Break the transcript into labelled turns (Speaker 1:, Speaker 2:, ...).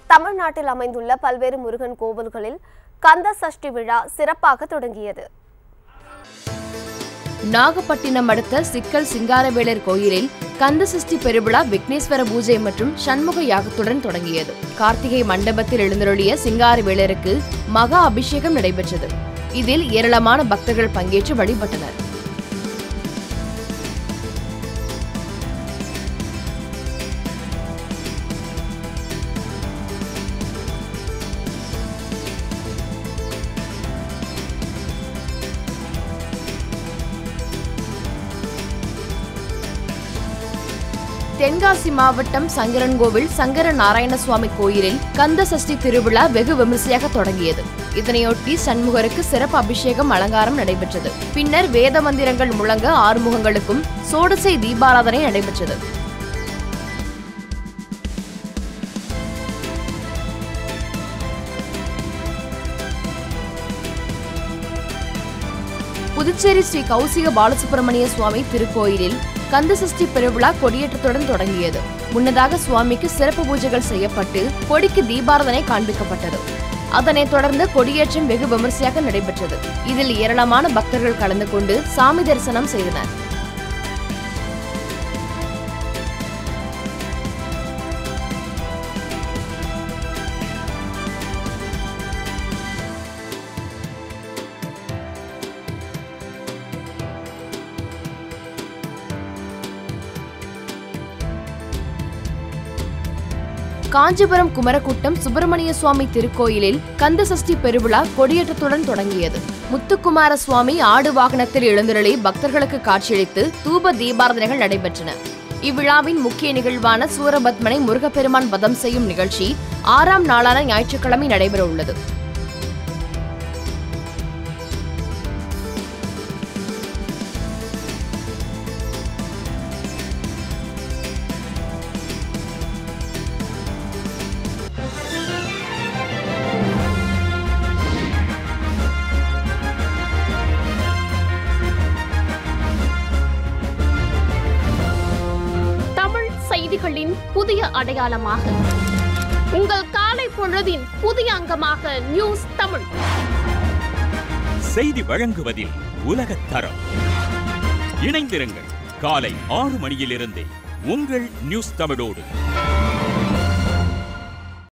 Speaker 1: தமிழ்நாட்டில் அமைந்துள்ள பல்வேறு முருகன் கோவில்களில் கந்த சஷ்டி விழா சிறப்பாக தொடங்கியது
Speaker 2: நாகப்பட்டினம் அடுத்த சிக்கல் சிங்காரவேலர் கோயிலில் கந்தசஷ்டி பெருவிழா விக்னேஸ்வர பூஜை மற்றும் சண்முக யாகத்துடன் தொடங்கியது கார்த்திகை மண்டபத்தில் எழுந்தருளிய சிங்காரவேலருக்கு மகா அபிஷேகம் நடைபெற்றது இதில் ஏராளமான பக்தர்கள் பங்கேற்று வழிபட்டனர் தென்காசி மாவட்டம் சங்கரன்கோவில் சங்கர நாராயணசுவாமி கோயிலில் கந்த சஷ்டி திருவிழா வெகு விமரிசையாக தொடங்கியது இதனையொட்டி சண்முகருக்கு சிறப்பு அபிஷேகம் அலங்காரம் நடைபெற்றது பின்னர் வேத மந்திரங்கள் முழங்க ஆறுமுகங்களுக்கும் சோடசை தீபாராதனை நடைபெற்றது புதுச்சேரி ஸ்ரீ கௌசிக பாலசுப்பிரமணிய சுவாமி திருக்கோயிலில் கந்தசஷ்டி பெருவிழா கொடியேற்றத்துடன் தொடங்கியது முன்னதாக சுவாமிக்கு சிறப்பு பூஜைகள் செய்யப்பட்டு கொடிக்கு தீபாரதனை காண்பிக்கப்பட்டது அதனைத் தொடர்ந்து கொடியேற்றம் வெகு விமரிசையாக நடைபெற்றது இதில் ஏராளமான பக்தர்கள் கலந்து கொண்டு சாமி தரிசனம் செய்தனர் காஞ்சிபுரம் குமரக்கூட்டம் சுப்பிரமணிய சுவாமி திருக்கோயிலில் கந்தசஷ்டி பெருவிழா கொடியேற்றத்துடன் தொடங்கியது முத்துக்குமார சுவாமி ஆடு வாகனத்தில் எழுந்தருளி பக்தர்களுக்கு காட்சியளித்து தூப தீபாரதனைகள் நடைபெற்றன இவ்விழாவின் முக்கிய நிகழ்வான சூரபத்மனை முருகப்பெருமான் வதம் செய்யும் நிகழ்ச்சி ஆறாம் நாளான ஞாயிற்றுக்கிழமை நடைபெற உள்ளது
Speaker 3: தமிழ் செய்திகளின் புதிய அடையாளமாக உங்கள் காலை பொழுதின் புதிய அங்கமாக நியூஸ் தமிழ்
Speaker 4: செய்தி வழங்குவதில் உலகத் தரம் இணைந்திருங்கள் காலை ஆறு மணியிலிருந்தே உங்கள் நியூஸ் தமிழோடு